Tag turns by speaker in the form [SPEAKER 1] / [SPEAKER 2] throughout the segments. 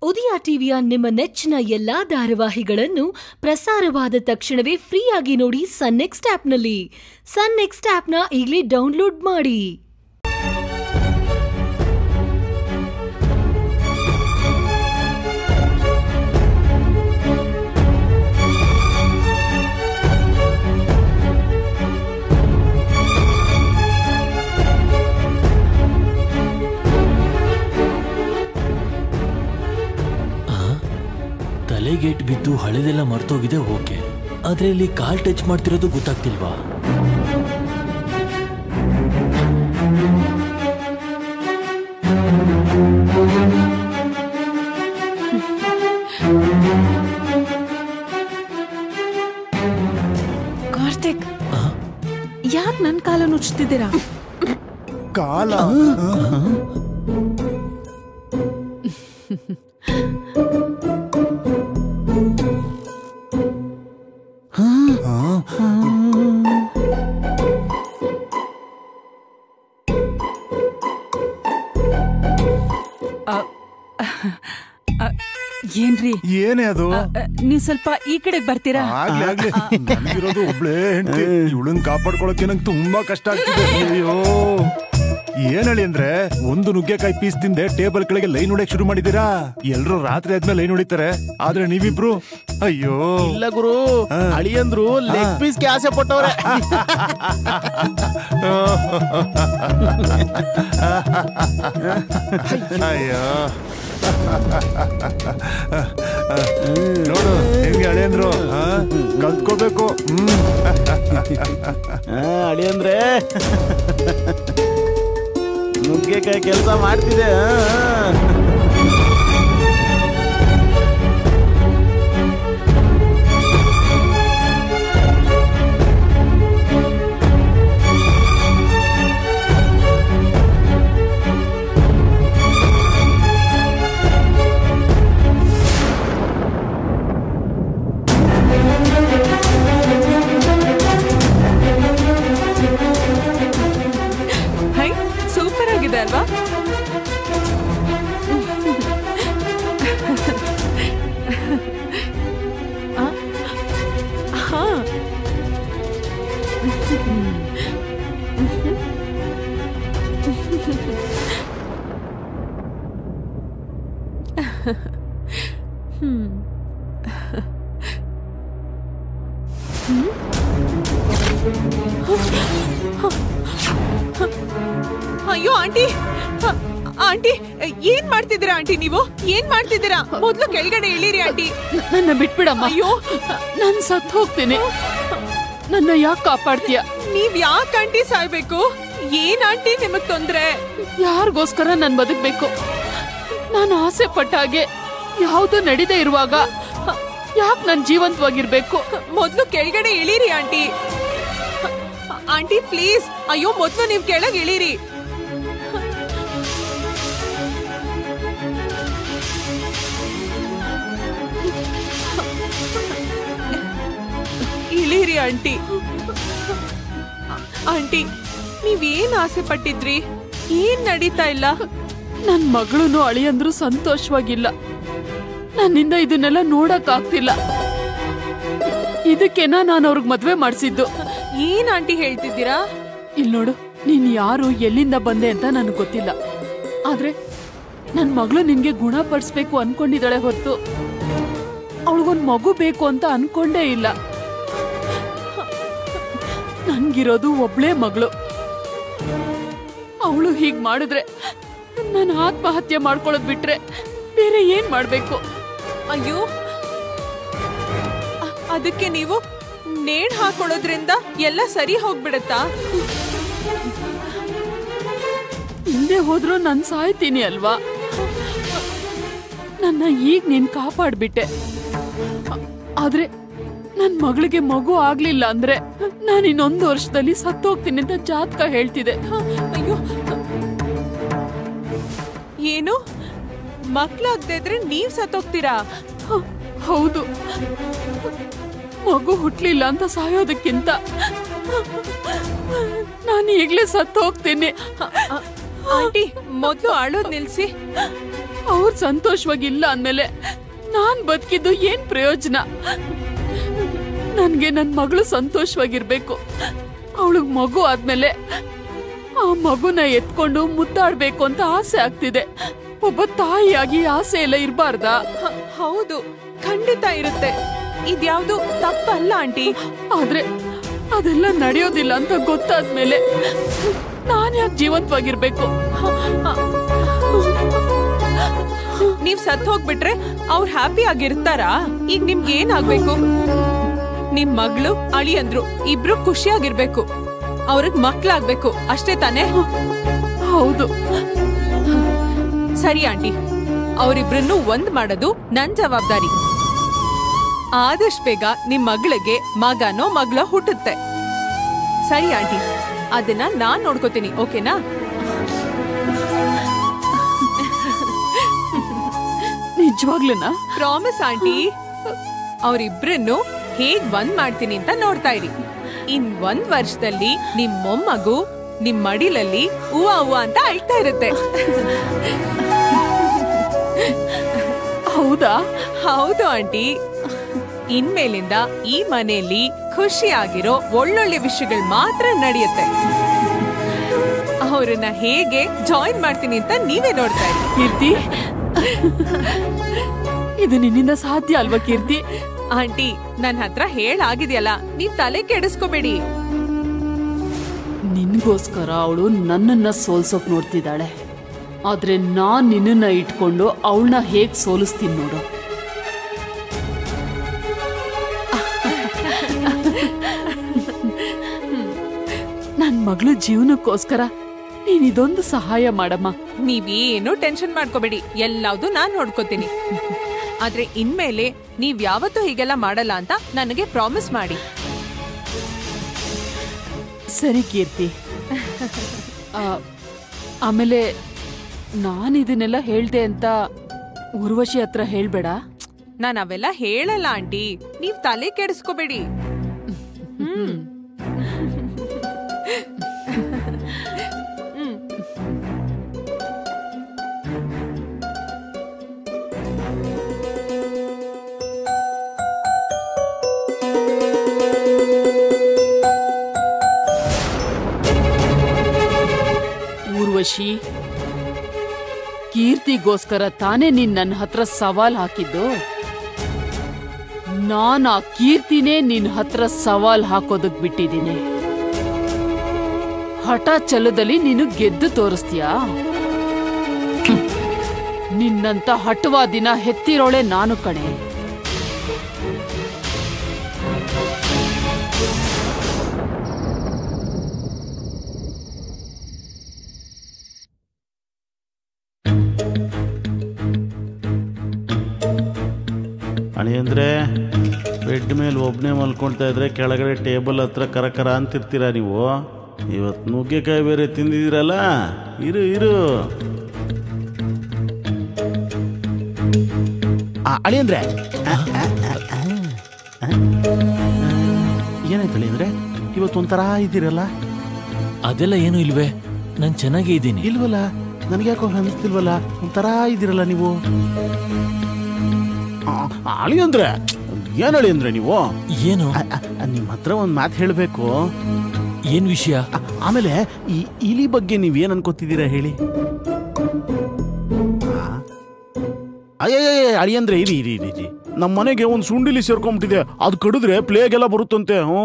[SPEAKER 1] ಉದಯ ಟಿವಿಯ ನಿಮ್ಮ ನೆಚ್ಚಿನ ಎಲ್ಲಾ ಧಾರಾವಾಹಿಗಳನ್ನು ಪ್ರಸಾರವಾದ ತಕ್ಷಣವೇ ಫ್ರೀಯಾಗಿ ನೋಡಿ ಸನ್ ನೆಕ್ಸ್ಟ್ ಆಪ್ನಲ್ಲಿ ಸನ್ ನೆಕ್ಸ್ಟ್ ಆಪ್ನ ಈಗಲೇ ಡೌನ್ಲೋಡ್ ಮಾಡಿ
[SPEAKER 2] ತಲೆಗೇಟ್ ಬಿದ್ದು ಹಳೆದೆಲ್ಲ ಮರ್ತೋಗಿದೆ ಓಕೆ ಆದ್ರೆ ಇಲ್ಲಿ ಕಾಲ್ ಟಚ್ ಮಾಡ್ತಿರೋದು ಗೊತ್ತಾಗ್ತಿಲ್ವಾ
[SPEAKER 3] ಕಾರ್ತಿಕ್ ಯಾಕೆ ನನ್ನ ಕಾಲನ್ನು ಉಚ್ತಿದ್ದೀರಾ
[SPEAKER 4] ಕಾಲ
[SPEAKER 3] ಏನ್ರಿ
[SPEAKER 4] ಏನೇ ಅದು
[SPEAKER 3] ಅ, ಅ, ನೀವ್ ಸ್ವಲ್ಪ ಈ ಕಡೆಗ್ ಬರ್ತೀರಾ
[SPEAKER 4] ಆಗ್ಲಿ ಆಗ್ಲಿ ನನ್ಗಿರೋದು ಒಬ್ಳೇ ಹೆಂಡತಿ ಇವಳನ್ ಕಾಪಾಡ್ಕೊಳಕ್ಕೆ ನಂಗೆ ತುಂಬಾ ಕಷ್ಟ ಆಗ್ತಿದೆ ಅಯ್ಯೋ ಏನ್ ಹೇಳಿ ಅಂದ್ರೆ ಒಂದು ನುಗ್ಗೆಕಾಯಿ ಪೀಸ್ ತಿಂದೆ ಟೇಬಲ್ ಕೆಳಗೆ ಲೈನ್ ಹೊಡೆಯಕ್ ಶುರು ಮಾಡಿದೀರಾ ಎಲ್ರು ರಾತ್ರಿ ಆದ್ಮೇಲೆ ಲೈನ್ ಹೊಡಿತಾರೆ ಆದ್ರೆ ನೀವಿಬ್ರು ಅಯ್ಯೋ
[SPEAKER 5] ಇಲ್ಲ ಗುರು ಅಳಿಯಂದ್ರು ಲೆಗ್ ಪೀಸ್ಗೆ ಆಸೆ ಪಟ್ಟವ್ರೆ
[SPEAKER 4] ಅಯ್ಯೋ ನೋಡು ಹೆಂಗೆ ಅಳಿಯಂದ್ರು ಆ? ಕಲ್ತ್ಕೋಬೇಕು ಹ್ಮ್
[SPEAKER 5] ಆ, ಅಳಿಯಂದ್ರೆ ನುಗ್ಗೆಕಾಯಿ ಕೆಲಸ ಮಾಡ್ತಿದೆ ಆ, ಆ.
[SPEAKER 3] ಹೈ ಸೂಪರ್ ಆಗಿದೆ ಅಲ್ವಾ ಆ, ಹಾ. ಹ್ಮ್. ಅಯ್ಯೋ ಆಂಟಿ ಅ- ಆಂಟಿ ಏನ್ ಮಾಡ್ತಿದ್ದೀರಾ ಆಂಟಿ ನೀವು ಏನ್ ಮಾಡ್ತಿದ್ದೀರಾ ಮೊದ್ಲು ಕೆಳಗಡೆ ಇಳೀರಿ ಆಂಟಿ
[SPEAKER 6] ನನ್ನ ಬಿಟ್ಬಿಡಮ್ಮ
[SPEAKER 3] ಅಯ್ಯೋ
[SPEAKER 6] ನಾನ್ ಸತ್ ಹೋಗ್ತೀನಿ ನನ್ನ ಯಾಕೆ ಕಾಪಾಡ್ತೀಯ
[SPEAKER 3] ನೀವ್ ಯಾಕೆ ಆಂಟಿ ಸಾಯ್ಬೇಕು ಏನ್ ಆಂಟಿ ನಿಮಗ್ ತೊಂದ್ರೆ
[SPEAKER 6] ಯಾರಿಗೋಸ್ಕರ ನಾನ್ ಬದುಕ್ಬೇಕು ನಾನು ಆಸೆ ಪಟ್ಟ ಹಾಗೆ ಯಾವುದು ನಡೀದೇ ಇರುವಾಗ ಯಾಕೆ ನಾನ್ ಜೀವಂತವಾಗಿರ್ಬೇಕು
[SPEAKER 3] ಮೊದ್ಲು ಕೆಳಗಡೆ ಇಳೀರಿ ಆಂಟಿ ಆಂಟಿ ಪ್ಲೀಸ್ ಅಯ್ಯೋ ಮೊದ್ಲು ನೀವ್ ಕೆಳಗ್ ಇಳೀರಿ ಇಳೀರಿ ಆಂಟಿ ಆಂಟಿ ನೀವೇನ್ ಆಸೆ ಪಟ್ಟಿದ್ರಿ ಏನ್ ನಡೀತಾ ಇಲ್ಲ
[SPEAKER 6] ನನ್ ಮಗಳು ಅಳಿಯಂದ್ರು ಸಂತೋಷವಾಗಿಲ್ಲ ನನ್ನಿಂದ ಇದನ್ನೆಲ್ಲ ನೋಡಕ್ ಆಗ್ತಿಲ್ಲ ಇದಕ್ಕೆನಾ ನಾನು ಅವ್ರಿಗೆ ಮದ್ವೆ ಮಾಡ್ಸಿದ್ದು
[SPEAKER 3] ಏನ್ ಆಂಟಿ ಹೇಳ್ತಿದ್ದೀರಾ
[SPEAKER 6] ಇಲ್ ನೋಡು ನೀನ್ ಯಾರು ಎಲ್ಲಿಂದ ಬಂದೆ ಅಂತ ನನಗೆ ಗೊತ್ತಿಲ್ಲ ಆದ್ರೆ ನನ್ ಮಗಳು ನಿನ್ಗೆ ಗುಣಪಡಿಸ್ಬೇಕು ಅನ್ಕೊಂಡಿದ್ದಾಳೆ ಹೊತ್ತು ಅವಳಿಗೊಂದ್ ಮಗು ಬೇಕು ಅಂತ ಅನ್ಕೊಂಡೇ ಇಲ್ಲ ನನ್ಗಿರೋದು ಒಬ್ಳೇ ಮಗಳು ಅವಳು ಹೀಗ್ ಮಾಡಿದ್ರೆ ನಾನು ಆತ್ಮಹತ್ಯೆ ಮಾಡ್ಕೊಳ್ಳೋದ್ ಬಿಟ್ರೆ ಬೇರೆ ಏನ್ ಮಾಡ್ಬೇಕು
[SPEAKER 3] ಅಯ್ಯೋ ಅ- ಅದಕ್ಕೆ ನೀವು ನೇಣ್ ಹಾಕೊಳ್ಳೋದ್ರಿಂದ ಎಲ್ಲ ಸರಿ ಹೋಗ್ಬಿಡತ್ತಾ
[SPEAKER 6] ಹಿಂದೆ ಹೋದ್ರೂ ನಾನ್ ಸಾಯ್ತೀನಿ ಅಲ್ವಾ ನನ್ನ ಈಗ ನೀನ್ ಕಾಪಾಡ್ಬಿಟ್ಟೆ ಆ- ಆದ್ರೆ ನನ್ ಮಗಳಿಗೆ ಮಗು ಆಗ್ಲಿಲ್ಲ ಅಂದ್ರೆ ನಾನು ಇನ್ನೊಂದು ವರ್ಷದಲ್ಲಿ ಸತ್ತೋಗ್ತೀನಿ ಅಂತ ಜಾತಕ ಹೇಳ್ತಿದೆ
[SPEAKER 3] ಅಯ್ಯೋ ಏನು ಮಕ್ಳಾಗ್ದೇ ಇದ್ರೆ ನೀವ್ ಸತ್ತೋಗ್ತೀರಾ
[SPEAKER 6] ಹ, ಹೌದು ಮಗು ಹುಟ್ಲಿಲ್ಲ ಅಂತ ಸಾಯೋದಕ್ಕಿಂತ ನಾನು ಈಗ್ಲೇ ಸತ್ತು ಹೋಗ್ತೀನಿ
[SPEAKER 3] ಆಂಟಿ ಮೊದ್ಲು ಅಳೋದ್ ನಿಲ್ಸಿ
[SPEAKER 6] ಅವ್ರು ಸಂತೋಷವಾಗಿಲ್ಲ ಅಂದ್ಮೇಲೆ ನಾನ್ ಬದುಕಿದ್ದು ಏನ್ ಪ್ರಯೋಜನ ನನ್ಗೆ ನನ್ ಮಗಳು ಸಂತೋಷವಾಗಿರ್ಬೇಕು ಅವಳಿಗೆ ಮಗು ಆದ್ಮೇಲೆ ಆ ಮಗುನ ಎತ್ಕೊಂಡು ಮುದ್ದಾಡ್ಬೇಕು ಅಂತ ಆಸೆ ಆಗ್ತಿದೆ ಒಬ್ಬ ತಾಯಿಯಾಗಿ ಆಸೆ ಎಲ್ಲ ಇರ್ಬಾರ್ದಾ
[SPEAKER 3] ಹ- ಹೌದು ಖಂಡಿತ ಇರುತ್ತೆ ಇದ್ಯಾವ್ದು ತಪ್ಪಲ್ಲ ಆಂಟಿ
[SPEAKER 6] ಆದ್ರೆ ಅದೆಲ್ಲ ನಡೆಯೋದಿಲ್ಲ ಅಂತ ಗೊತ್ತಾದ್ಮೇಲೆ ನಾನ್ ಯಾಕೆ ಜೀವಂತವಾಗಿರ್ಬೇಕು
[SPEAKER 3] ನೀವ್ ಸತ್ ಹೋಗ್ಬಿಟ್ರೆ ಅವ್ರು ಹ್ಯಾಪಿ ಆಗಿರ್ತಾರಾ ಈಗ ನಿಮ್ಗೆ ಏನಾಗ್ಬೇಕು ನಿಮ್ ಮಗಳು ಅಳಿಯಂದ್ರು ಇಬ್ರು ಖುಷಿಯಾಗಿರ್ಬೇಕು ಅವ್ರಿಗ್ ಮಕ್ಳಾಗ್ಬೇಕು ಅಷ್ಟೇ ತಾನೇ
[SPEAKER 6] ಹೌದು
[SPEAKER 3] ಸರಿ ಆಂಟಿ ಅವರಿಬ್ರನ್ನು ಒಂದ್ ಮಾಡೋದು ನನ್ ಜವಾಬ್ದಾರಿ ಆದಷ್ಟು ಬೇಗ ನಿಮ್ ಮಗಳಿಗೆ ಮಗನೋ ಮಗಳೋ ಹುಟ್ಟುತ್ತೆ ಸರಿ ಆಂಟಿ ಅದನ್ನ ನಾನ್ ನೋಡ್ಕೋತೀನಿ ಓಕೆನಾ
[SPEAKER 6] ನಿಜವಾಗ್ಲೂನಾ
[SPEAKER 3] ಪ್ರಾಮಿಸ್ ಆಂಟಿ ಅವರಿಬ್ರನ್ನು ಹೇಗ್ ಒಂದ್ ಮಾಡ್ತೀನಿ ಅಂತ ನೋಡ್ತಾ ಇರಿ ಇನ್ ಒಂದ್ ವರ್ಷದಲ್ಲಿ ನಿಮ್ ಮೊಮ್ಮಗು ನಿಮ್ ಮಡಿಲಲ್ಲಿ ಹೂವ ಹೂವ ಅಂತ ಅಳ್ತಾ ಇರುತ್ತೆ
[SPEAKER 6] ಹೌದಾ
[SPEAKER 3] ಹೌದು ಆಂಟಿ ಇನ್ಮೇಲಿಂದ ಈ ಮನೆಯಲ್ಲಿ ಖುಷಿಯಾಗಿರೋ ಒಳ್ಳೊಳ್ಳೆ ವಿಷಯಗಳು ಮಾತ್ರ ನಡೆಯುತ್ತೆ ಅವ್ರನ್ನ ಹೇಗೆ ಜಾಯಿನ್ ಮಾಡ್ತೀನಿ ಅಂತ ನೀವೇ ನೋಡ್ತಾ ಇರಿ
[SPEAKER 6] ಕೀರ್ತಿ ಇದು ನಿನ್ನಿಂದ ಸಾಧ್ಯ ಅಲ್ವಾ ಕೀರ್ತಿ
[SPEAKER 3] ಆಂಟಿ ನನ್ ಹತ್ರ ಹೇಳಾಗಿದೆಯಲ್ಲ ನೀವ್ ತಲೆ ಕೆಡಿಸ್ಕೋಬೇಡಿ
[SPEAKER 6] ನಿನ್ಗೋಸ್ಕರ ಅವಳು ನನ್ನನ್ನ ಸೋಲ್ಸೋಕ್ ನೋಡ್ತಿದ್ದಾಳೆ ಆದ್ರೆ ನಾನ್ ನಿನ್ನನ್ನ ಇಟ್ಕೊಂಡು ಅವಳನ್ನ ಹೇಗ್ ಸೋಲಿಸ್ತೀನಿ ನೋಡು ನನ್ ಮಗಳು ಜೀವನಕ್ಕೋಸ್ಕರ ನೀನ್ ಇದೊಂದು ಸಹಾಯ ಮಾಡಮ್ಮ
[SPEAKER 3] ನೀವೇನು ಟೆನ್ಷನ್ ಮಾಡ್ಕೋಬೇಡಿ ಎಲ್ಲಾವ್ದು ನಾನ್ ನೋಡ್ಕೋತೀನಿ ಆದ್ರೆ ಇನ್ಮೇಲೆ ನೀವ್ ಯಾವತ್ತೂ ಹೀಗೆಲ್ಲ ಮಾಡಲ್ಲ ಅಂತ ನನಗೆ ಪ್ರಾಮಿಸ್ ಮಾಡಿ
[SPEAKER 6] ಸರಿ ಕೀರ್ತಿ ಆ, ಆಮೇಲೆ ನಾನು ಇದನ್ನೆಲ್ಲ ಹೇಳ್ದೆ ಅಂತ ಉರ್ವಶಿ ಹತ್ರ ಹೇಳ್ಬೇಡ
[SPEAKER 3] ನಾನ್ ಅವೆಲ್ಲ ಹೇಳಲ್ಲ ಆಂಟಿ ನೀವ್ ತಲೆ ಕೆಡಿಸ್ಕೋಬೇಡಿ ಹ್ಮ್ ಹ್ಮ್
[SPEAKER 6] ಊರ್ವಶಿ ಕೀರ್ತಿಗೋಸ್ಕರ ತಾನೇ ನೀನ್ ನನ್ನ ಹತ್ರ ಸವಾಲ್ ಹಾಕಿದ್ದು ನಾನ್ ಆ ಕೀರ್ತಿನೇ ನಿನ್ ಹತ್ರ ಸವಾಲ್ ಹಾಕೋದಕ್ ಬಿಟ್ಟಿದ್ದೀನಿ ಹಠ ಛಲದಲ್ಲಿ ನೀನು ಗೆದ್ದು ತೋರಿಸ್ತೀಯಾ ಹ್ಮ್. ನಿನ್ನಂತ ಹಠವಾದಿನ ಹೆತ್ತಿರೋಳೆ ನಾನು ಕಣೆ
[SPEAKER 5] ಅಳಿಯಂದ್ರೆ ಬೆಡ್ ಮೇಲೆ ಒಬ್ಬನೇ ಮಲ್ಕೊಳ್ತಾ ಇದ್ರೆ ಕೆಳಗಡೆ ಟೇಬಲ್ ಹತ್ರ ಕರ ಕರ ಅಂತಿರ್ತೀರಾ ನೀವು ಇವತ್ತು ನುಗ್ಗೆಕಾಯಿ ಬೇರೆ ತಿಂದಿದ್ದೀರಲ್ಲ ಇರು ಇರು ಆ, ಅಳಿಯಂದ್ರೆ ಆ, ಆ, ಆ, ಆ, ಆ. ಏನಾಯ್ತು ಅಳಿಯಂದ್ರೆ ಇವತ್ತೊಂಥರ ಇದ್ದೀರಲ್ಲ
[SPEAKER 2] ಅದೆಲ್ಲ ಏನೂ ಇಲ್ವೇ ನಾನು ಚೆನ್ನಾಗೇ ಇದ್ದೀನಿ
[SPEAKER 5] ಇಲ್ವಲ್ಲ ನನಗೆ ಯಾಕೋ ಅನಿಸ್ತಿಲ್ವಲ್ಲ ಒಂಥರ ಇದ್ದೀರಲ್ಲ ನೀವು ಆ, ಅಳಿ ಅಂದ್ರೆ ಏನ್ ಅಳಿ ಅಂದ್ರೆ ನೀವು
[SPEAKER 2] ಏನು
[SPEAKER 5] ಆ, ಆ, ನಿಮ್ ಹತ್ರ ಒಂದ್ ಮಾತು ಹೇಳ್ಬೇಕು
[SPEAKER 2] ಏನ್ ವಿಷಯ
[SPEAKER 5] ಆ, ಆಮೇಲೆ ಈ ಇಲಿ ಬಗ್ಗೆ ನೀವ್ ಏನ್ ಅನ್ಕೋತಿದ್ದೀರಾ ಹೇಳಿ ಅಯ್ಯಯ್ಯ ಅಳಿ ಅಂದ್ರೆ ಇರಿ ಇರಿ ಇರಿ ಇರಿ ನಮ್ಮ ಮನೆಗೆ ಒಂದ್ ಸುಂಡಿಲಿ ಸೇರ್ಕೊಂಡ್ಬಿಟ್ಟಿದೆ ಅದು ಕಡಿದ್ರೆ ಪ್ಲೇಗ್ ಎಲ್ಲ ಬರುತ್ತಂತೆ ಹ್ಞೂ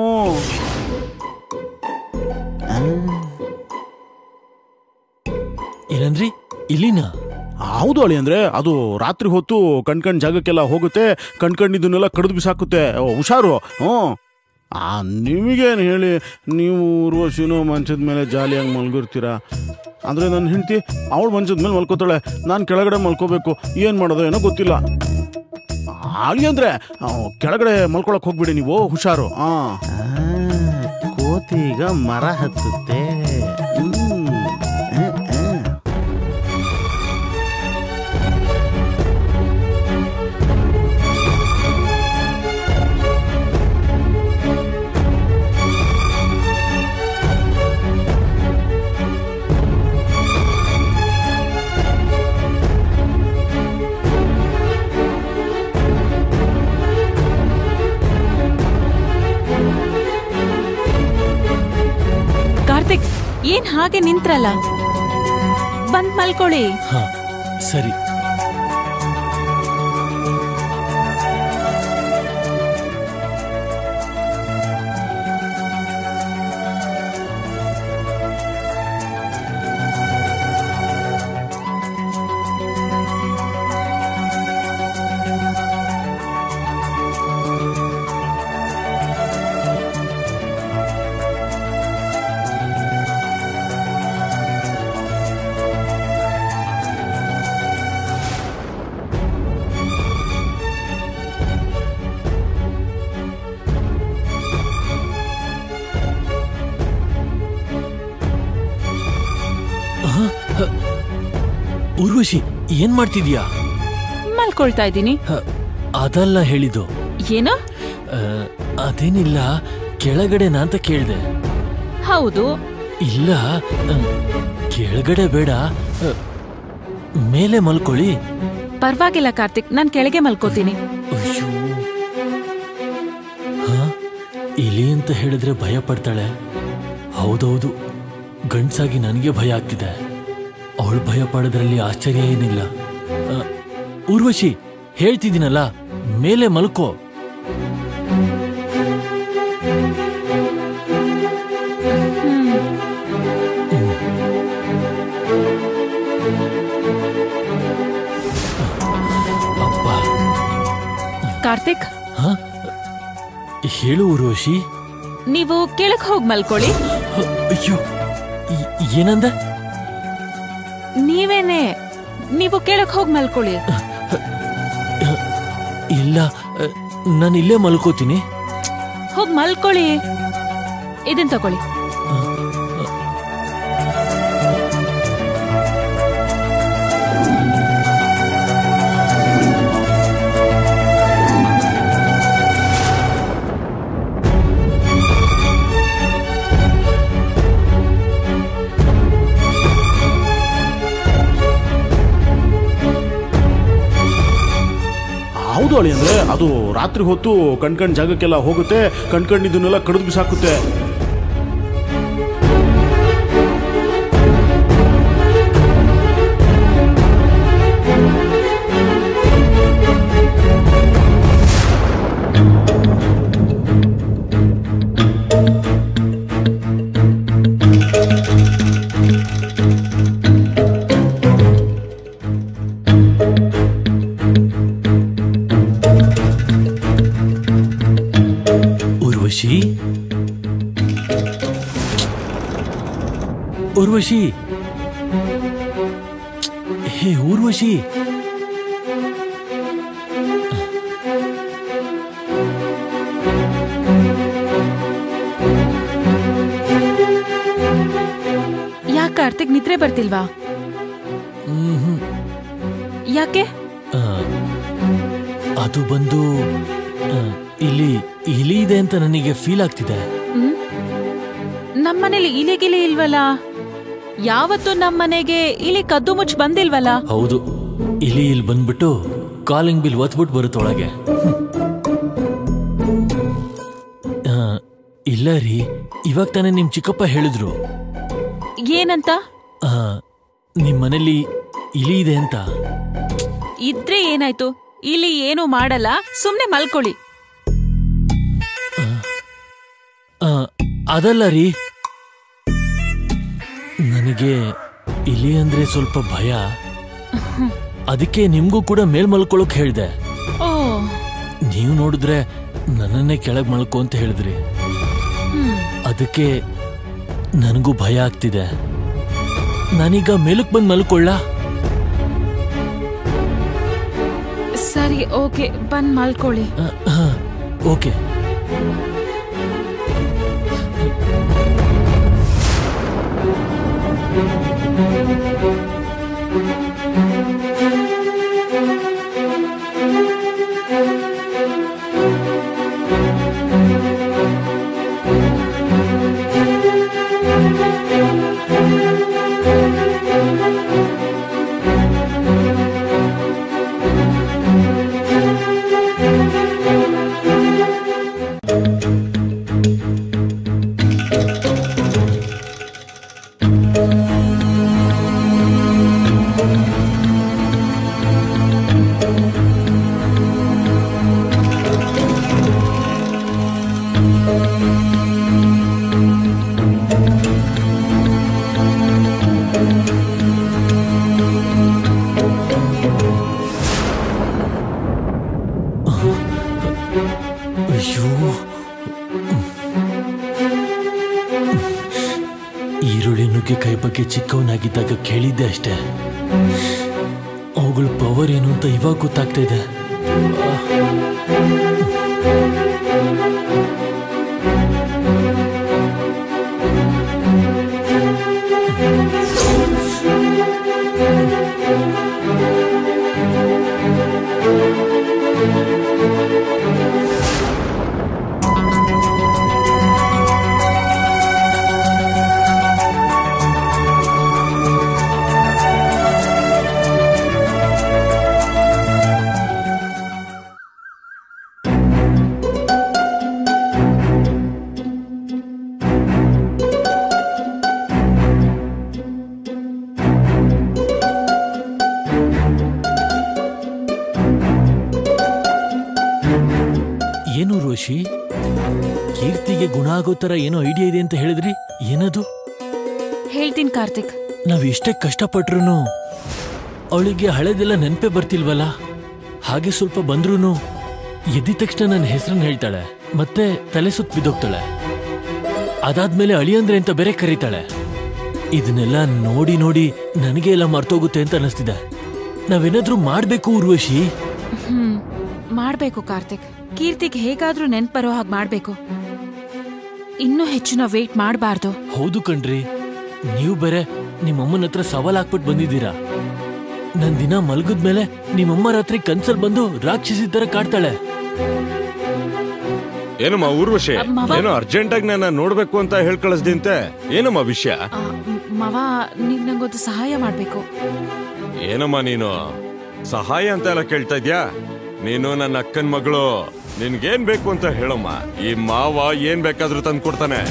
[SPEAKER 2] ಏನಂದ್ರಿ ಇಲ್ಲಿನ
[SPEAKER 5] ಹೌದು ಅಳಿ ಅಂದ್ರೆ ಅದು ರಾತ್ರಿ ಹೊತ್ತು ಕಣ್ಕಂಡ್ ಜಾಗಕ್ಕೆಲ್ಲ ಹೋಗುತ್ತೆ ಕಣ್ಕಂಡಿದ್ದನ್ನೆಲ್ಲ ಕಡಿದು ಬಿಸಾಕುತ್ತೆ ಓ, ಹುಷಾರು ಹ್ಞೂ ಆ ನಿಮಗೇನು ಹೇಳಿ ನೀವು ಊರ್ವಶಿನೋ ಮಂಚದ ಮೇಲೆ ಜಾಲಿಯಾಗಿ ಮಲ್ಗಿರ್ತೀರಾ ಅಂದರೆ ನನ್ನ ಹೆಂಡತಿ ಅವಳು ಮಂಚದ ಮೇಲೆ ಮಲ್ಕೋತಾಳೆ ನಾನು ಕೆಳಗಡೆ ಮಲ್ಕೋಬೇಕು ಏನು ಮಾಡೋದು ಏನೋ ಗೊತ್ತಿಲ್ಲ ಅಳಿ ಅಂದ್ರೆ ಆ, ಕೆಳಗಡೆ ಮಲ್ಕೊಳಕ್ ಹೋಗ್ಬಿಡಿ ನೀವು ಹುಷಾರು ಹಾಂ ಕೋತಿಗ ಮರ ಹತ್ತುತ್ತೆ ಹ್ಮ್. ಆ, ಆ.
[SPEAKER 7] ಏನ್ ಹಾಗೆ ನಿಂತ್ರಲ್ಲ ಬಂದ್ ಮಲ್ಕೊಳ್ಳಿ
[SPEAKER 2] ಹಾ ಸರಿ ಉರ್ವಶಿ ಏನ್ ಮಾಡ್ತಿದ್ಯಾ
[SPEAKER 7] ಮಲ್ಕೊಳ್ತಾ ಇದ್ದೀನಿ
[SPEAKER 2] ಹ, ಅದಲ್ಲ ಹೇಳಿದ್ದು
[SPEAKER 7] ಏನೋ
[SPEAKER 2] ಆ, ಅದೇನಿಲ್ಲ ಕೆಳಗಡೆನಾ ಅಂತ ಕೇಳ್ದೆ
[SPEAKER 7] ಹೌದು
[SPEAKER 2] ಇಲ್ಲ ಆ, ಕೆಳಗಡೆ ಬೇಡ ಆ, ಮೇಲೆ ಮಲ್ಕೊಳ್ಳಿ
[SPEAKER 7] ಪರವಾಗಿಲ್ಲ ಕಾರ್ತಿಕ್ ನಾನ್ ಕೆಳಗೆ ಮಲ್ಕೋತೀನಿ
[SPEAKER 2] ಅಯ್ಯೋ ಹ? ಇಲಿ ಅಂತ ಹೇಳಿದ್ರೆ ಭಯ ಪಡ್ತಾಳೆ ಹೌದೌದು ಗಂಡ್ಸಾಗಿ ನನಗೆ ಭಯ ಆಗ್ತಿದೆ ಅವಳು ಭಯ ಪಡೋದ್ರಲ್ಲಿ ಆಶ್ಚರ್ಯ ಏನಿಲ್ಲ ಆ, ಊರ್ವಶಿ ಹೇಳ್ತಿದ್ದೀನಲ್ಲ ಮೇಲೆ ಮಲ್ಕೋ ಅಪ್ಪ
[SPEAKER 7] ಕಾರ್ತಿಕ್
[SPEAKER 2] ಹ? ಹೇಳು ಊರ್ವಶಿ
[SPEAKER 7] ನೀವು ಕೆಳಗ್ ಹೋಗ್ ಮಲ್ಕೊಳ್ಳಿ
[SPEAKER 2] ಹ, ಅಯ್ಯೋ ಈ- ಏನಂದ
[SPEAKER 7] ನೀವೇನೆ ನೀವು ಕೆಳಗ್ ಹೋಗ್ ಮಲ್ಕೊಳ್ಳಿ
[SPEAKER 2] ಇಲ್ಲ ನಾನು ಇಲ್ಲೇ ಮಲ್ಕೋತೀನಿ
[SPEAKER 7] ಹೋಗ್ ಮಲ್ಕೊಳ್ಳಿ ಇದನ್ ತಗೊಳ್ಳಿ
[SPEAKER 5] ಹೌದು ಅಳಿ ಅಂದ್ರೆ ಅದು ರಾತ್ರಿ ಹೊತ್ತು ಕಣ್ಕಂಡ್ ಜಾಗಕ್ಕೆಲ್ಲ ಹೋಗುತ್ತೆ ಕಣ್ಕಂಡಿದ್ದನ್ನೆಲ್ಲ ಕಡಿದು ಬಿಸಾಕುತ್ತೆ
[SPEAKER 2] ಉರ್ವಶಿ ಉರ್ವಶಿ ಹೇ ಊರ್ವಶಿ
[SPEAKER 7] ಯಾಕೆ ಕಾರ್ತಿಕ್ ನಿದ್ರೆ ಬರ್ತಿಲ್ವಾ
[SPEAKER 2] ಮ್ಹೂ.
[SPEAKER 7] ಯಾಕೆ
[SPEAKER 2] ಆ, ಅದು ಬಂದು ಆ, ಇಲ್ಲಿ ಇಲಿ ಇದೆ ಅಂತ ನನಗೆ ಫೀಲ್ ಆಗ್ತಿದೆ
[SPEAKER 7] ಹ್ಮ್ ನಮ್ಮನೇಲಿ ಇಲಿ ಗಿಲಿ ಇಲ್ವಲ್ಲ ಯಾವತ್ತು ನಮ್ಮನೆಗೆ ಇಲಿ ಕದ್ದು ಮುಚ್ಚ್ ಬಂದಿಲ್ವಲ್ಲ
[SPEAKER 2] ಹೌದು ಇಲಿ ಇಲ್ಲಿ ಬಂದ್ಬಿಟ್ಟು ಕಾಲಿಂಗ್ ಬಿಲ್ ಒತ್ಬಿಟ್ಟು ಬರುತ್ತೆ ಒಳಗೆ ಆ, ಇಲ್ಲ ರೀ ಇವಾಗ ತಾನೇ ನಿಮ್ ಚಿಕ್ಕಪ್ಪ ಹೇಳಿದ್ರು
[SPEAKER 7] ಏನಂತ
[SPEAKER 2] ಆ, ನಿಮ್ ಮನೇಲಿ ಇಲಿ ಇದೆ ಅಂತ
[SPEAKER 7] ಇದ್ರೆ ಏನಾಯ್ತು ಇಲ್ಲಿ ಏನು ಮಾಡಲ್ಲ ಸುಮ್ನೆ ಮಲ್ಕೊಳ್ಳಿ
[SPEAKER 2] ಆ, ಅದಲ್ಲ ರೀ ನನಗೆ ಇಲಿ ಅಂದ್ರೆ ಸ್ವಲ್ಪ ಭಯ ಅದಕ್ಕೆ ನಿಮ್ಗೂ ಕೂಡ ಮೇಲ್ ಮಲ್ಕೊಳಕ್ ಹೇಳ್ದೆ
[SPEAKER 7] ಓ
[SPEAKER 2] ನೀವು ನೋಡಿದ್ರೆ ನನ್ನನ್ನೇ ಕೆಳಗ್ ಮಲ್ಕೊ ಅಂತ ಹೇಳಿದ್ರಿ
[SPEAKER 7] ಹ್ಮ್
[SPEAKER 2] ಅದಕ್ಕೆ ನನಗೂ ಭಯ ಆಗ್ತಿದೆ ನಾನೀಗ ಮೇಲಕ್ ಬಂದ್ ಮಲ್ಕೊಳ್ಳ
[SPEAKER 7] ಸರಿ ಓಕೆ ಬಂದ್ ಮಲ್ಕೊಳ್ಳಿ
[SPEAKER 2] ಓಕೆ ಅಯ್ಯೋ ಈರುಳ್ಳಿ ನುಗ್ಗೆಕಾಯಿ ಬಗ್ಗೆ ಚಿಕ್ಕವನಾಗಿದ್ದಾಗ ಕೇಳಿದ್ದೆ ಅಷ್ಟೇ ಅವುಗಳ ಪವರ್ ಏನು ಅಂತ ಇವಾಗ ಗೊತ್ತಾಗ್ತಾ ಇದೆ ಏನು ರೋಷಿ ಕೀರ್ತಿಗೆ ಗುಣ ಆಗೋ ತರ ಏನೋ ಐಡಿಯಾ ಇದೆ ಅಂತ ಹೇಳಿದ್ರಿ ಏನದು
[SPEAKER 7] ಹೇಳ್ತೀನಿ ಕಾರ್ತಿಕ್
[SPEAKER 2] ನಾವ್ ಎಷ್ಟೇ ಕಷ್ಟಪಟ್ರು ಅವಳಿಗೆ ಹಳೆದೆಲ್ಲ ನೆನಪೇ ಬರ್ತಿಲ್ವಲ್ಲ ಹಾಗೆ ಸ್ವಲ್ಪ ಬಂದ್ರೂನು ಎದ್ದಿದ ತಕ್ಷಣ ನನ್ನ ಹೆಸರನ್ನ ಹೇಳ್ತಾಳೆ ಮತ್ತೆ ತಲೆ ಸುತ್ತ ಬಿದ್ದೋಗ್ತಾಳೆ ಅದಾದ್ಮೇಲೆ ಅಳಿಯಂದ್ರೆ ಅಂತ ಬೇರೆ ಕರೀತಾಳೆ ಇದನ್ನೆಲ್ಲ ನೋಡಿ ನೋಡಿ ನನಗೆ ಎಲ್ಲ ಮರ್ತೋಗುತ್ತೆ ಅಂತ ಅನಿಸ್ತಿದೆ ನಾವೇನಾದ್ರೂ ಮಾಡ್ಬೇಕು ಉರ್ವಶಿ
[SPEAKER 7] ಹ್ಮ್ ಮಾಡ್ಬೇಕು ಕಾರ್ತಿಕ್ ಕೀರ್ತಿಗ್ ಹೇಗಾದ್ರೂ ನೆನ್ಪ್ ಬರೋ ಹಾಗೆ ಮಾಡ್ಬೇಕು ಇನ್ನೂ ಹೆಚ್ಚು ನಾವು ವೇಟ್ ಮಾಡಬಾರ್ದು
[SPEAKER 2] ಹೌದು ಕಣ್ರಿ ನೀವು ಬೇರೆ ನಿಮ್ಮಮ್ಮನ ಹತ್ರ ಸವಾಲ್ ಹಾಕ್ಬಿಟ್ಟು ಬಂದಿದ್ದೀರಾ ನನ್ ದಿನ ಮಲಗಿದ್ಮೇಲೆ ನಿಮ್ಮಮ್ಮ ರಾತ್ರಿ ಕನ್ಸಲ್ ಬಂದು ರಾಕ್ಷಸಿ ತರ ಕಾಡ್ತಾಳೆ
[SPEAKER 8] ಏನಮ್ಮ ಊರ್ವಶಿ
[SPEAKER 7] ಮಾವ.
[SPEAKER 8] ಏನೋ ಅರ್ಜೆಂಟ್ ಆಗಿ ನನ್ನ ನೋಡ್ಬೇಕು ಅಂತ ಹೇಳ್ ಕಳಿಸ್ದಿಂತೆ ಏನಮ್ಮ ವಿಷಯ
[SPEAKER 7] ಆ, ಮ್- ಮವ ನೀವ್ ನಂಗೊಂದು ಸಹಾಯ ಮಾಡ್ಬೇಕು
[SPEAKER 8] ಏನಮ್ಮ ನೀನು ಸಹಾಯ ಅಂತ ಎಲ್ಲ ಕೇಳ್ತಾ ಇದ್ಯಾ ನೀನು ನನ್ನ ಅಕ್ಕನ ಮಗಳು ನಿನ್ಗೇನ್ ಬೇಕು ಅಂತ ಹೇಳಮ್ಮ ಈ ಮಾವ ಏನ್ ಬೇಕಾದ್ರೂ ತಂದು ಕೊಡ್ತಾನೆ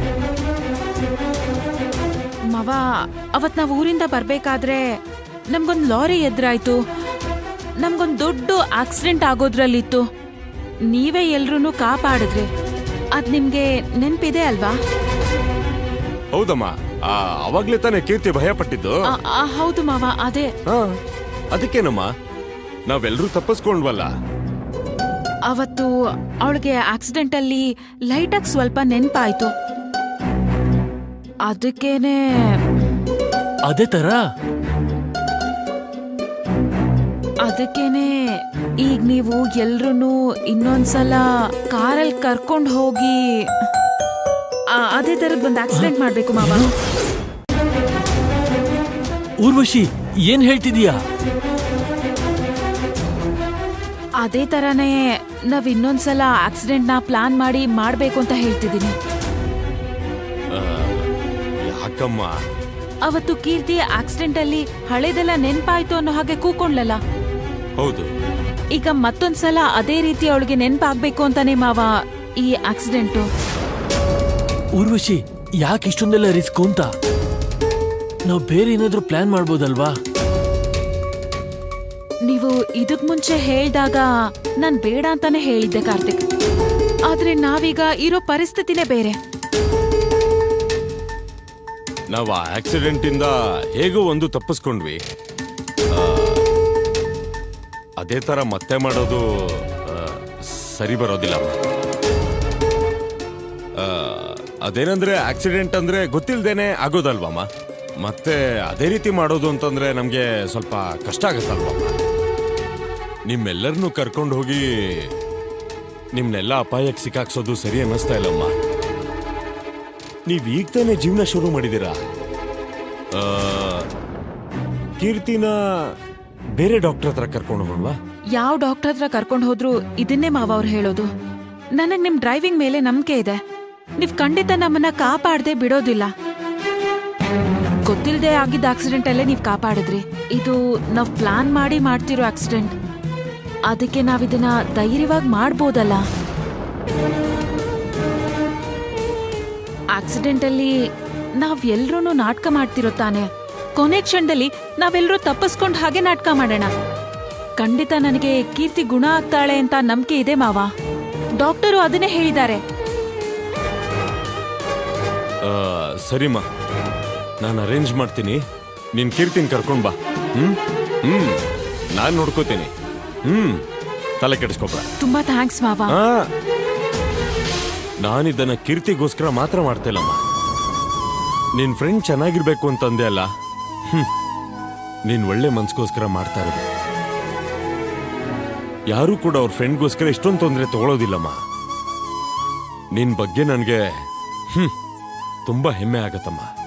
[SPEAKER 7] ಮವ ಅವತ್ ನಾವ್ ಊರಿಂದ ಬರ್ಬೇಕಾದ್ರೆ ನಮ್ಗೊಂದ್ ಲಾರಿ ಎದುರಾಯ್ತು ನಮ್ಗೊಂದ್ ದೊಡ್ಡ ಆಕ್ಸಿಡೆಂಟ್ ಆಗೋದ್ರಲ್ಲಿತ್ತು ನೀವೇ ಎಲ್ರೂ ಕಾಪಾಡಿದ್ರಿ ಅದ್ ನಿಮ್ಗೆ ನೆನ್ಪಿದೆ ಅಲ್ವಾ
[SPEAKER 8] ಹೌದಮ್ಮ ಆ, ಅವಾಗ್ಲೇ ತಾನೇ ಕೀರ್ತಿ ಭಯ ಪಟ್ಟಿದ್ದು
[SPEAKER 7] ಆ, ಆ, ಹೌದು ಮಾವ ಅದೇ
[SPEAKER 8] ಹಾ ಅದಕ್ಕೇನಮ್ಮ ನಾವೆಲ್ಲರೂ ತಪ್ಪಿಸ್ಕೊಂಡ್ವಲ್ಲ
[SPEAKER 7] ಅವತ್ತು ಅವಳಿಗೆ ಆಕ್ಸಿಡೆಂಟ್ ಅಲ್ಲಿ ಲೈಟ್ ಆಗಿ ಸ್ವಲ್ಪ ನೆನ್ಪಾಯ್ತು ಅದಕ್ಕೇನೆ
[SPEAKER 2] ಅದೇ ತರ
[SPEAKER 7] ಅದಕ್ಕೇನೆ ಈಗ ನೀವು ಎಲ್ರೂ ಇನ್ನೊಂದ್ಸಲ ಕಾರಲ್ಲಿ ಕರ್ಕೊಂಡು ಹೋಗಿ ಆ, ಅದೇ ತರದ್ ಒಂದು ಆಕ್ಸಿಡೆಂಟ್ ಮಾಡ್ಬೇಕು ಮಾವ
[SPEAKER 2] ಊರ್ವಶಿ ಏನ್ ಹೇಳ್ತಿದೀಯಾ
[SPEAKER 7] ಅದೇ ತರನೇ ನಾವ್ ಇನ್ನೊಂದ್ಸಲ ಆಕ್ಸಿಡೆಂಟ್ ನ ಪ್ಲಾನ್ ಮಾಡಿ ಮಾಡ್ಬೇಕು ಅಂತ ಹೇಳ್ತಿದೀನಿ
[SPEAKER 8] ಆ, ಯಾಕಮ್ಮ
[SPEAKER 7] ಅವತ್ತು ಕೀರ್ತಿ ಆಕ್ಸಿಡೆಂಟ್ ಅಲ್ಲಿ ಹಳೇದೆಲ್ಲ ನೆನ್ಪಾಯ್ತು ಅನ್ನೋ ಹಾಗೆ ಕೂಕೊಂಡ್ಲಲ್ಲ
[SPEAKER 8] ಹೌದು
[SPEAKER 7] ಈಗ ಮತ್ತೊಂದ್ಸಲ ಅದೇ ರೀತಿ ಅವಳಿಗೆ ನೆನ್ಪಾಗ್ಬೇಕು ಅಂತಾನೆ ಮಾವ ಈ ಆಕ್ಸಿಡೆಂಟು
[SPEAKER 2] ಊರ್ವಶಿ ಯಾಕೆ ಇಷ್ಟೊಂದೆಲ್ಲ ರಿಸ್ಕ್ ಅಂತ ನಾವು ಬೇರೆ ಏನಾದ್ರೂ ಪ್ಲಾನ್ ಮಾಡ್ಬೋದಲ್ವಾ
[SPEAKER 7] ನೀವು ಇದಕ್ ಮುಂಚೆ ಹೇಳ್ದಾಗ ನಾನ್ ಬೇಡ ಅಂತಾನೆ ಹೇಳಿದ್ದೆ ಕಾರ್ತಿಕ್ ಆದ್ರೆ ನಾವೀಗ ಇರೋ ಪರಿಸ್ಥಿತಿನೇ ಬೇರೆ
[SPEAKER 8] ನಾವು ಆ ಆಕ್ಸಿಡೆಂಟ್ ಇಂದ ಹೇಗೋ ಒಂದು ತಪ್ಪಿಸ್ಕೊಂಡ್ವಿ ಆ, ಅದೇ ತರ ಮತ್ತೆ ಮಾಡೋದು ಆ, ಸರಿ ಬರೋದಿಲ್ಲ ಆ, ಅದೇನಂದ್ರೆ ಆಕ್ಸಿಡೆಂಟ್ ಅಂದ್ರೆ ಗೊತ್ತಿಲ್ದೇನೆ ಆಗೋದಲ್ವಮ್ಮ ಮತ್ತೆ ಅದೇ ರೀತಿ ಮಾಡೋದು ಅಂತಂದ್ರೆ ನಮ್ಗೆ ಸ್ವಲ್ಪ ಕಷ್ಟ ಆಗತ್ತಲ್ವಮ್ಮ ನಿಮ್ಮೆಲ್ಲರನ್ನೂ ಕರ್ಕೊಂಡು ಹೋಗಿ ನಿಮ್ನೆಲ್ಲ ಅಪಾಯಕ್ಕೆ ಸಿಕ್ಕಾಕ್ಸೋದು ಸರಿ ಅನ್ನಿಸ್ತಾ ಇಲ್ಲಮ್ಮ ನೀವ್ ಈಗ ತಾನೇ ಜೀವನ ಶುರು ಮಾಡಿದ್ದೀರಾ ಆ, ಕೀರ್ತಿನ ಬೇರೆ ಡಾಕ್ಟರ್ ಹತ್ರ ಕರ್ಕೊಂಡು ಹೋಗೋಣವಾ
[SPEAKER 7] ಯಾವ ಡಾಕ್ಟರ್ ಹತ್ರ ಕರ್ಕೊಂಡು ಹೋದ್ರು ಇದನ್ನೇ ಮಾವ ಅವ್ರು ಹೇಳೋದು ನನಗ್ ನಿಮ್ ಡ್ರೈವಿಂಗ್ ಮೇಲೆ ನಂಬಿಕೆ ಇದೆ ನೀವ್ ಖಂಡಿತ ನಮ್ಮನ್ನ ಕಾಪಾಡದೆ ಬಿಡೋದಿಲ್ಲ ಗೊತ್ತಿಲ್ಲದೆ ಆಗಿದ್ದ ಆಕ್ಸಿಡೆಂಟ್ ಅಲ್ಲೇ ನೀವ್ ಕಾಪಾಡಿದ್ರಿ ಇದು ನಾವ್ ಪ್ಲಾನ್ ಮಾಡಿ ಮಾಡ್ತಿರೋ ಆಕ್ಸಿಡೆಂಟ್ ಅದಕ್ಕೆ ನಾವಿದನ್ನ ಧೈರ್ಯವಾಗಿ ಮಾಡ್ಬೋದಲ್ಲ ಆಕ್ಸಿಡೆಂಟ್ ಅಲ್ಲಿ ನಾವ್ ಎಲ್ರೂ ನಾಟಕ ಮಾಡ್ತಿರೋ ತಾನೆ ಕೊನೆ ಕ್ಷಣದಲ್ಲಿ ನಾವೆಲ್ಲರೂ ತಪ್ಪಿಸ್ಕೊಂಡ್ ಹಾಗೆ ನಾಟಕ ಮಾಡೋಣ ಖಂಡಿತ ನನಗೆ ಕೀರ್ತಿ ಗುಣ ಆಗ್ತಾಳೆ ಅಂತ ನಂಬಿಕೆ ಇದೆ ಮಾವ ಡಾಕ್ಟರು ಅದನ್ನೇ ಹೇಳಿದ್ದಾರೆ
[SPEAKER 8] ಆ, ಸರಿಮ್ಮ ನಾನು ಅರೇಂಜ್ ಮಾಡ್ತೀನಿ ನೀನ್ ಕೀರ್ತಿನ ಕರ್ಕೊಂಡ್ ಬಾ ಹ್ಮ್ ಹ್ಮ್ ನಾನ್ ನೋಡ್ಕೋತೀನಿ ಹ್ಮ್ ತಲೆ ಕೆಡಿಸ್ಕೊಬೇಡ
[SPEAKER 7] ತುಂಬಾ ಥ್ಯಾಂಕ್ಸ್ ಮಾವ
[SPEAKER 8] ಹಾ ನಾನಿದನ್ನ ಕೀರ್ತಿಗೋಸ್ಕರ ಮಾತ್ರ ಮಾಡ್ತಾ ಇಲ್ಲಮ್ಮ ನಿನ್ ಫ್ರೆಂಡ್ ಚೆನ್ನಾಗಿರ್ಬೇಕು ಅಂತಂದೆ ಅಲ್ಲ ಹ್ಮ್ ನೀನ್ ಒಳ್ಳೆ ಮನ್ಸ್ಗೋಸ್ಕರ ಮಾಡ್ತಾ ಇರೋದು ಯಾರೂ ಕೂಡ ಅವ್ರ ಫ್ರೆಂಡ್ಗೋಸ್ಕರ ಇಷ್ಟೊಂದು ತೊಂದರೆ ತಗೊಳ್ಳೋದಿಲ್ಲಮ್ಮ ನಿನ್ ಬಗ್ಗೆ ನನಗೆ ಹ್ಮ್ ತುಂಬಾ ಹೆಮ್ಮೆ ಆಗತ್ತಮ್ಮ